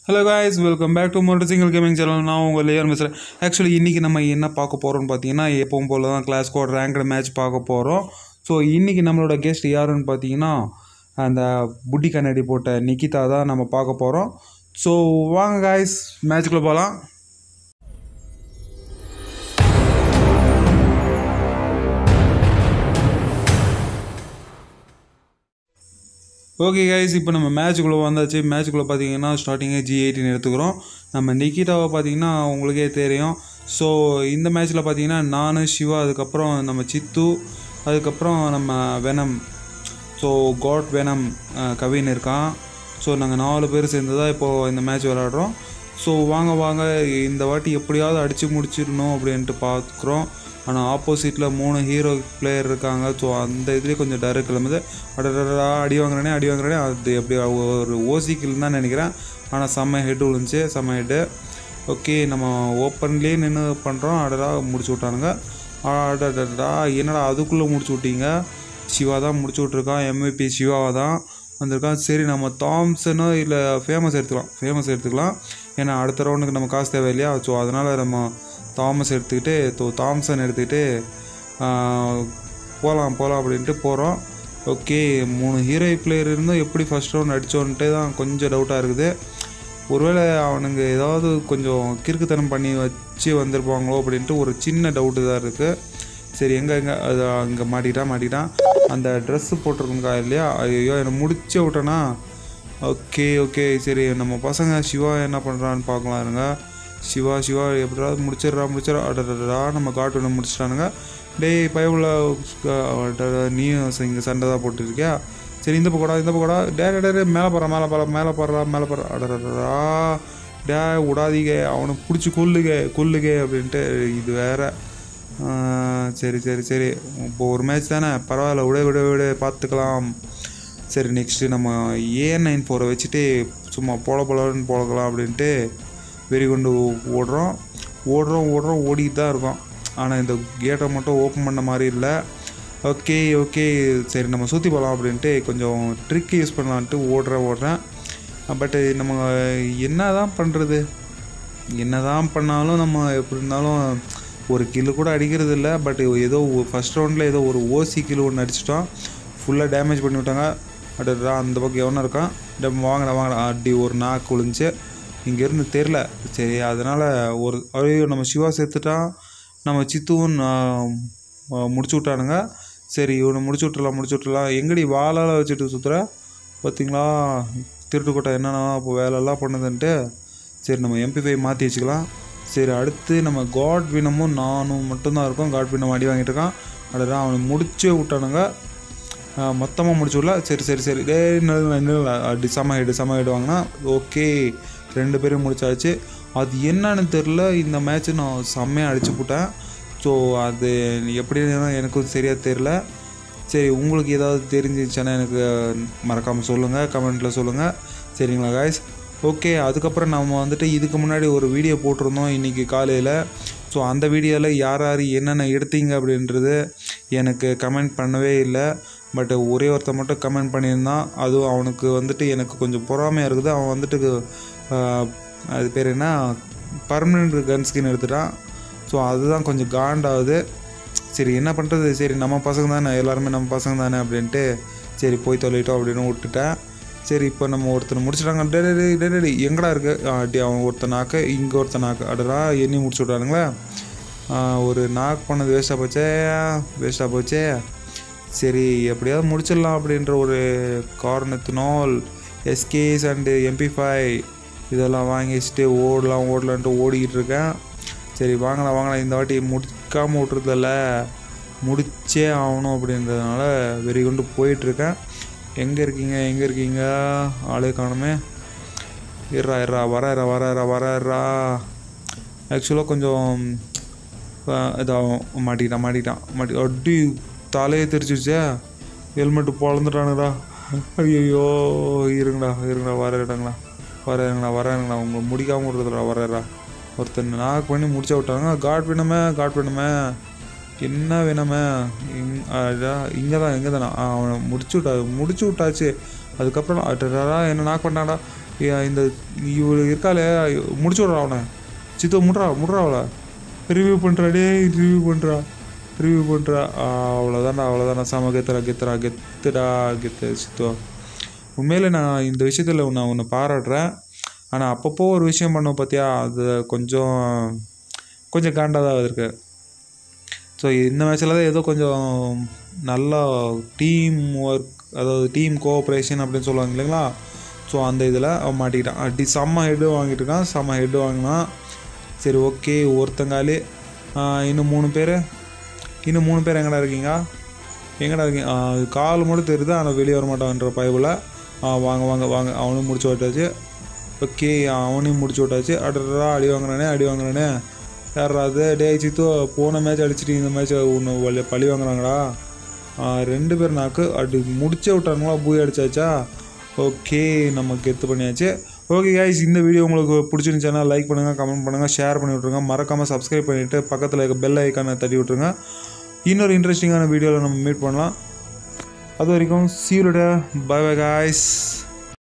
hello guys welcome back to motor single gaming channel நான் உங்கள் layer பேசுகிறேன் actually இன்றைக்கி நம்ம என்ன பார்க்க போகிறோம்னு பார்த்தீங்கன்னா எப்பவும் போல தான் கிளாஸ் கோட் ரேங்க்டு மேட்ச் பார்க்க போகிறோம் ஸோ இன்றைக்கி நம்மளோட கெஸ்ட் யாருன்னு பார்த்தீங்கன்னா அந்த புட்டி கண்ணாடி போட்ட நிக்கிதா தான் நம்ம பார்க்க போகிறோம் ஸோ வாங்க காய்ஸ் மேட்ச்குள்ளே போகலாம் ஓகே கைஸ் இப்போ நம்ம மேட்ச்சுக்குள்ளே வந்தாச்சு மேட்ச்சுக்குள்ளே பார்த்தீங்கன்னா ஸ்டார்டிங்கே ஜி எயிட்டின் எடுத்துக்கிறோம் நம்ம நிக்கிதாவை பார்த்தீங்கன்னா உங்களுக்கே தெரியும் ஸோ இந்த மேட்ச்சில் பார்த்தீங்கன்னா நான் சிவா அதுக்கப்புறம் நம்ம சித்து அதுக்கப்புறம் நம்ம Venom so god Venom Kavin இருக்கான் ஸோ நாங்கள் நாலு பேர் சேர்ந்து தான் இப்போது இந்த மேட்ச் விளாடுறோம் ஸோ வாங்க வாங்க இந்த வாட்டி எப்படியாவது அடித்து முடிச்சிடணும் அப்படின்ட்டு பார்க்குறோம் ஆனால் ஆப்போசிட்டில் மூணு ஹீரோ பிளேயர் இருக்காங்க ஸோ அந்த இதுலேயே கொஞ்சம் டரு கிளம்புது அடடா அடி வாங்குறேனே அடி வாங்குறேனே அது எப்படி ஒரு ஓசிக்கில் தான் நினைக்கிறேன் ஆனால் செம்ம ஹெட் விழுந்துச்சு செம்ம ஹெட்டு ஓகே நம்ம ஓப்பன்லேயே நின்று பண்ணுறோம் அடடா முடிச்சு விட்டானுங்க அடடா என்னடா அதுக்குள்ளே முடிச்சு விட்டீங்க சிவா தான் முடிச்சு விட்ருக்கான் எம்விபி சிவாவை தான் வந்திருக்கான் சரி நம்ம தாம்சனோ இல்லை ஃபேமஸ் எடுத்துக்கலாம் ஃபேமஸ் எடுத்துக்கலாம் ஏன்னா அடுத்த ரவுண்டுக்கு நம்ம காசு தேவை இல்லையா ஸோ அதனால் நம்ம தாமஸ் எடுத்துக்கிட்டு தோ தாம்சன் எடுத்துக்கிட்டு போகலாம் போகலாம் அப்படின்ட்டு போகிறோம் ஓகே மூணு ஹீரோ பிளேயர் இருந்தும் எப்படி ஃபஸ்ட் ரவுண்ட் அடித்தோன்ட்டு தான் கொஞ்சம் டவுட்டாக இருக்குது ஒருவேளை அவனுங்க ஏதாவது கொஞ்சம் கிறுக்குத்தனம் பண்ணி வச்சு வந்திருப்பாங்களோ அப்படின்ட்டு ஒரு சின்ன டவுட்டு தான் இருக்குது சரி எங்கே எங்கே அது அங்கே மாட்டிக்கிட்டான் மாட்டிக்கிட்டான் அந்த ட்ரெஸ்ஸு போட்டிருக்கா இல்லையா ஐயோ என்னை முடிச்சே விட்டேனா ஓகே ஓகே சரி நம்ம பசங்க சிவா என்ன பண்ணுறான்னு பார்க்கலாம் இருங்க சிவா சிவா எப்படியாவது முடிச்சிடுறா முடிச்சிடறா அடடா நம்ம காட்டு முடிச்சிட்டானுங்க டேய் பயவுள்ள நீயும் இங்கே சண்டை தான் போட்டுருக்கியா சரி இந்த பக்கோடா இந்த பக்கோடா டே டே டே மேலே போகிறா மேலே போகிறா மேலே போடுறா மேலே போடுறா அடடா டே விடாதீங்க அவனை பிடிச்சி கொல்லுக கொல்லுக அப்படின்ட்டு இது வேற சரி சரி சரி இப்போ ஒரு மேட்ச் தானே பரவாயில்ல விட விட விட பார்த்துக்கலாம் சரி நெக்ஸ்ட்டு நம்ம ஏ நைன் ஃபோரை வச்சுட்டு சும்மா போல போலன்னு போலக்கலாம் அப்படின்ட்டு வெறி கொண்டு ஓடுறோம் ஓடுறோம் ஓடுறோம் ஓடிட்டு தான் இருக்கோம் ஆனால் இந்த கேட்டை மட்டும் ஓப்பன் பண்ண மாதிரி இல்லை ஓகே ஓகே சரி நம்ம சுற்றி போகலாம் அப்படின்ட்டு கொஞ்சம் ட்ரிக் யூஸ் பண்ணலான்ட்டு ஓடுறேன் ஓடுறேன் பட்டு நம்ம என்ன தான் பண்ணுறது என்ன தான் பண்ணாலும் நம்ம எப்படி இருந்தாலும் ஒரு கில்லு கூட அடிக்கிறது இல்லை பட் ஏதோ ஃபஸ்ட் ரவுண்டில் ஏதோ ஒரு ஓசி கில்லு ஒன்று அடிச்சிட்டோம் ஃபுல்லாக டேமேஜ் பண்ணி விட்டாங்க அடடா அந்த பக்கம் எவனா இருக்கான் டம் வாங்கடா வாங்கடா அடி ஒரு நாக்கு விழுந்துச்சு இங்கேருந்து தெரில சரி அதனால் ஒரு ஐயோ நம்ம சிவா சேர்த்துட்டான் நம்ம சித்துவும் முடிச்சு விட்டானுங்க சரி இவனை முடிச்சு விட்றலாம் முடிச்சு விட்றலாம் எங்கடி வாழால் வச்சுட்டு சுற்றுற பார்த்தீங்களா திருட்டுக்கோட்டை என்னென்னா இப்போ வேலைலாம் பண்ணுதுன்ட்டு சரி நம்ம எம்பி ஃபைவ் மாற்றி வச்சுக்கலாம் சரி அடுத்து நம்ம காட் வினமும் நானும் மட்டும்தான் இருக்கோம் காட் வினம் அடி வாங்கிட்டு இருக்கான் அடடா அவனை முடிச்சே விட்டானுங்க மொத்தமாக முடிச்சு விடல சரி சரி சரி டே நில்ல அடி சம ஹெடு சம ஹெடு வாங்கினா ஓகே ரெண்டு பேரும் முடிச்சாச்சு அது என்னன்னு தெரில இந்த மேட்ச்சு நான் செம்மையாக அடிச்சு போட்டேன் ஸோ அது எப்படி எனக்கும் சரியாக தெரில சரி உங்களுக்கு ஏதாவது தெரிஞ்சிச்சுன்னா எனக்கு மறக்காமல் சொல்லுங்கள் கமெண்ட்டில் சொல்லுங்கள் சரிங்களா காய்ஸ் ஓகே அதுக்கப்புறம் நம்ம வந்துட்டு இதுக்கு முன்னாடி ஒரு வீடியோ போட்டிருந்தோம் இன்றைக்கி காலையில் ஸோ அந்த வீடியோவில் யார் யார் என்னென்ன எடுத்தீங்க அப்படின்றது எனக்கு கமெண்ட் பண்ணவே இல்லை பட் ஒரே ஒருத்தர் மட்டும் கமெண்ட் பண்ணியிருந்தான் அதுவும் அவனுக்கு வந்துட்டு எனக்கு கொஞ்சம் பொறாமையாக இருக்குது அவன் வந்துட்டு அது பேர் என்ன பர்மனெண்ட் கன் ஸ்கின் எடுத்துட்டான் ஸோ அதுதான் கொஞ்சம் காண்டாகுது சரி என்ன பண்ணுறது சரி நம்ம பசங்க தானே எல்லாருமே நம்ம பசங்க தானே அப்படின்ட்டு சரி போய் தொலைட்டோம் அப்படின்னு விட்டுட்டேன் சரி இப்போ நம்ம ஒருத்தனை முடிச்சிட்டாங்க டே டே எங்கடா இருக்கு அடி அவன் ஒருத்தன் நாக்கு இங்கே ஒருத்தன் நாக்கு அடடா எண்ணி முடிச்சு விட்டானுங்களே ஒரு நாக் பண்ணது வேஸ்ட்டாக போச்சே வேஸ்ட்டாக போச்சே சரி எப்படியாவது முடிச்சிடலாம் அப்படின்ற ஒரு காரணத்தினால் எஸ்கேஸ் அண்டு எம்பி ஃபைவ் இதெல்லாம் வாங்கி வச்சுட்டு ஓடலாம் ஓடலான்ட்டு ஓடிக்கிட்டு இருக்கேன் சரி வாங்கலாம் வாங்கலாம் இந்த வாட்டி முடிக்காமல் விட்றதில்ல முடிச்சே ஆகணும் அப்படின்றதுனால வெறி கொண்டு போயிட்டுருக்கேன் எங்கே இருக்கீங்க எங்கே இருக்கீங்க ஆளே காணுமே இறா இறா வராரா வராரா வராரா ஆக்சுவலாக கொஞ்சம் இதாகும் மாட்டிக்கிட்டான் மாட்டிக்கிட்டான் மாட்டி அடி தலையை தெரிச்சிருச்சே ஹெல்மெட்டு பொழந்துட்டானுடா ஐயோ இருங்கடா இருங்கடா வரேடாங்களா வரேங்கண்ணா வரேங்கண்ணா உங்களை முடிக்காமல் விடுறதுடா வரேடா ஒருத்தன் நாக் பண்ணி முடிச்ச விட்டாங்க காட் வேணுமே காட் வேணுமே என்ன வேணுமே இங் இங்கே தான் இங்கே தானே அவனை முடிச்சு விட்டா முடிச்சு விட்டாச்சு அதுக்கப்புறம் அடடா என்ன நாக் பண்ணாடா ஏ, இந்த இவரு இருக்காளே முடிச்சு விட்றா அவனை சித்தோ முட்றா முட்றா அவளை ரிவ்யூ பண்ணுறா டே ரிவ்யூ பண்ணுறா ரிவ்யூ பண்ணுறா அவ்வளோதான்டா அவ்வளோதான்டா செம கெத்துறா கெத்துறா கெத்துடா கெத்து சித்தோ உண்மையிலே நான் இந்த விஷயத்தில் நான் உன்னை பாராட்டுறேன் ஆனால் அப்பப்போ ஒரு விஷயம் பண்ணோம் பார்த்தியா அது கொஞ்சம் கொஞ்சம் காண்டாக தான் இருக்கு ஸோ இந்த மேட்ச்சில் தான் ஏதோ கொஞ்சம் நல்லா டீம் ஒர்க் அதாவது டீம் கோஆப்ரேஷன் அப்படின்னு சொல்லுவாங்க இல்லைங்களா ஸோ அந்த இதில் அவன் மாட்டிக்கிட்டான் அடி செம்ம ஹெட்டு வாங்கிட்டு இருக்கான் செம்ம ஹெட்டு வாங்கினான் சரி ஓகே ஒருத்தங்காலே இன்னும் மூணு பேர் இன்னும் மூணு பேர் எங்கடா இருக்கீங்க எங்கடா இருக்கீங்க ஆ, கால் மட்டும் தெரியுது ஆனால் வெளியே வர மாட்டான்ற பயவில் வாங்க வாங்க வாங்க அவனும் முடிச்சு விட்டாச்சு ஓகே அவனையும் முடிச்சு விட்டாச்சு அடரா அடி வாங்குறானே அடி வாங்குறானே யாரா அது டே சித்து போன மேட்ச் அடிச்சிட்டு இந்த மேட்ச் ஒன்று வலி பழி வாங்குறாங்கடா ஆ, ரெண்டு பேர் நாக்கு அடி முடிச்சே விட்டானுங்களா பூய் அடிச்சாச்சா ஓகே நம்ம கெத்து பண்ணியாச்சு ஓகே guys இந்த வீடியோ உங்களுக்கு பிடிச்சிருந்துச்சுன்னா லைக் பண்ணுங்கள் கமெண்ட் பண்ணுங்கள் ஷேர் பண்ணி விட்ருங்க மறக்காமல் சப்ஸ்கிரைப் பண்ணிவிட்டு பக்கத்தில் இருக்க பெல் ஐக்கானை தட்டி விட்ருங்க இன்னொரு இன்ட்ரெஸ்டிங்கான வீடியோவில் நம்ம மீட் பண்ணலாம் அது வரைக்கும் சீரோட பை பை காய்ஸ்